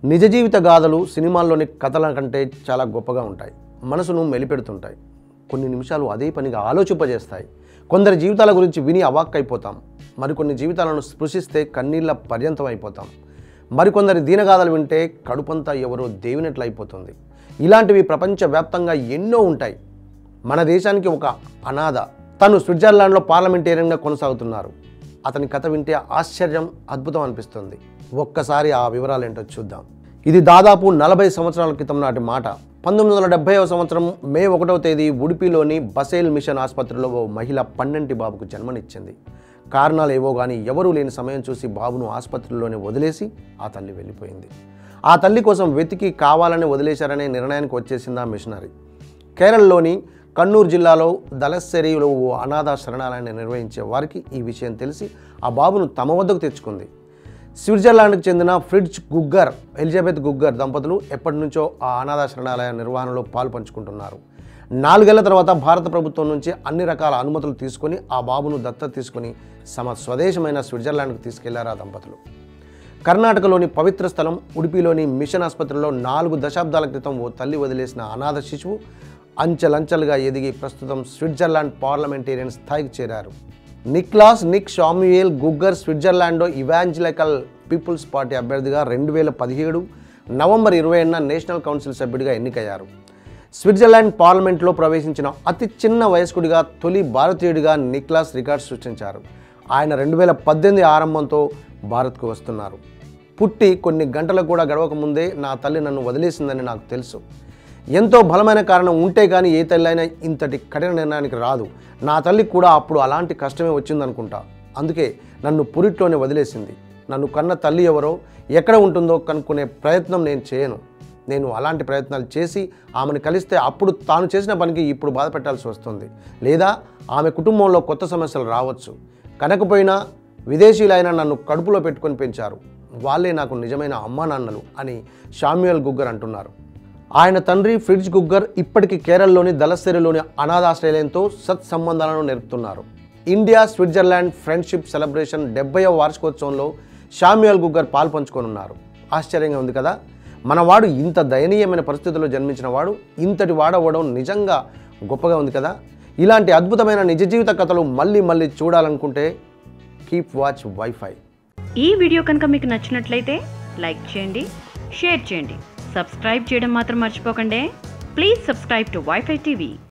నిజ జీవిత గాథలు సినిమాల్లోని కథల కంటే చాలా గొప్పగా ఉంటాయి మనసును మెలిపెడుతుంటాయి కొన్ని నిమిషాలు అదే పనిగా ఆలోచింపజేస్తాయి కొందరి జీవితాల గురించి విని అవాక్కైపోతాం మరికొన్ని జీవితాలను స్పృశిస్తే కన్నీళ్ళ పర్యంతం అయిపోతాం మరికొందరి దీనగాథలు వింటే కడుపంతా ఎవరో దేవినట్లయిపోతుంది ఇలాంటివి ప్రపంచవ్యాప్తంగా ఎన్నో ఉంటాయి మన దేశానికి ఒక అనాథ తను స్విట్జర్లాండ్లో పార్లమెంటేరియన్గా కొనసాగుతున్నారు అతని కథ వింటే ఆశ్చర్యం అద్భుతం అనిపిస్తుంది ఒక్కసారి ఆ వివరాలు ఏంటో చూద్దాం ఇది దాదాపు నలభై సంవత్సరాల క్రితం నాటి మాట పంతొమ్మిది వందల డెబ్బైవ సంవత్సరం మే ఒకటవ తేదీ ఉడిపిలోని బసేల్ మిషన్ ఆసుపత్రిలో ఓ మహిళ పన్నెంటి బాబుకు జన్మనిచ్చింది కారణాలు ఏవో కానీ ఎవరూ లేని సమయం చూసి బాబును ఆసుపత్రిలోనే వదిలేసి ఆ తల్లి వెళ్ళిపోయింది ఆ తల్లి కోసం వెతికి కావాలని వదిలేశారనే నిర్ణయానికి వచ్చేసింది ఆ మిషనరీ కేరళలోని కన్నూరు జిల్లాలో దళస్సెరిలో ఓ అనాథ శరణాలయాన్ని నిర్వహించే వారికి ఈ విషయం తెలిసి ఆ బాబును తమ వద్దకు తెచ్చుకుంది స్విట్జర్లాండ్కి చెందిన ఫ్రిడ్జ్ గుగ్గర్ ఎలిజబెత్ గుగ్గర్ దంపతులు ఎప్పటి నుంచో ఆ అనాథ శరణాలయ నిర్వహణలో పాలు పంచుకుంటున్నారు నాలుగేళ్ల తర్వాత భారత ప్రభుత్వం నుంచి అన్ని రకాల అనుమతులు తీసుకొని ఆ బాబును దత్తత తీసుకొని తమ స్వదేశమైన స్విట్జర్లాండ్కు తీసుకెళ్లారు ఆ దంపతులు కర్ణాటకలోని పవిత్ర స్థలం ఉడిపిలోని మిషన్ ఆసుపత్రిలో నాలుగు దశాబ్దాల క్రితం ఓ తల్లి వదిలేసిన అనాథ శిశువు అంచెలంచెలుగా ఎదిగి ప్రస్తుతం స్విట్జర్లాండ్ పార్లమెంటేరియన్ స్థాయికి చేరారు నిక్లాస్ నిక్ షామ్యుయేల్ గుగ్గర్ స్విట్జర్లాండ్లో ఇవాంజలికల్ పీపుల్స్ పార్టీ అభ్యర్థిగా రెండు వేల పదిహేడు నవంబర్ ఇరవై ఏడున నేషనల్ కౌన్సిల్ సభ్యుడిగా ఎన్నికయ్యారు స్విట్జర్లాండ్ పార్లమెంట్లో ప్రవేశించిన అతి చిన్న వయస్కుడిగా తొలి భారతీయుడిగా నిక్లాస్ రికార్డ్ సృష్టించారు ఆయన రెండు వేల పద్దెనిమిది ఆరంభంతో భారత్కు వస్తున్నారు పుట్టి కొన్ని గంటలకు కూడా గడవక ముందే నా తల్లి నన్ను వదిలేసిందని నాకు తెలుసు ఎంతో బలమైన కారణం ఉంటే కానీ ఏ తల్లి అయినా ఇంతటి కఠిన నిర్ణయానికి రాదు నా తల్లికి కూడా అప్పుడు అలాంటి కష్టమే వచ్చిందనుకుంటా అందుకే నన్ను పురిట్లోనే వదిలేసింది నన్ను కన్న తల్లి ఎవరో ఎక్కడ ఉంటుందో కనుక్కునే ప్రయత్నం నేను చేయను నేను అలాంటి ప్రయత్నాలు చేసి ఆమెను కలిస్తే అప్పుడు తాను చేసిన పనికి ఇప్పుడు బాధ పెట్టాల్సి వస్తుంది లేదా ఆమె కుటుంబంలో కొత్త సమస్యలు రావచ్చు కనకపోయినా విదేశీయులైన నన్ను కడుపులో పెట్టుకొని పెంచారు వాళ్ళే నాకు నిజమైన అమ్మా నాన్నలు అని షామ్యుయల్ గుగ్గర్ అంటున్నారు ఆయన తండ్రి ఫ్రిడ్జ్ గుగ్గర్ ఇప్పటికీ కేరళలోని దళసెరిలోని అనాథాశ్రయాలయంతో సత్సంబంధాలను నేర్పుతున్నారు ఇండియా స్విట్జర్లాండ్ ఫ్రెండ్షిప్ సెలబ్రేషన్ డెబ్బైవ వార్షికోత్సవంలో షామ్యుయల్ గుగ్గర్ పాల్పంచుకోనున్నారు ఆశ్చర్యంగా ఉంది కదా మనవాడు ఇంత దయనీయమైన పరిస్థితుల్లో జన్మించిన వాడు ఇంతటి వాడవడం నిజంగా గొప్పగా ఉంది కదా ఇలాంటి అద్భుతమైన నిజ జీవిత కథలు మళ్ళీ మళ్ళీ చూడాలనుకుంటే కీప్ వాచ్ వైఫై ఈ వీడియో కనుక మీకు నచ్చినట్లయితే లైక్ చేయండి షేర్ చేయండి సబ్స్క్రైబ్ చేయడం మాత్రం మర్చిపోకండి please subscribe to WiFi TV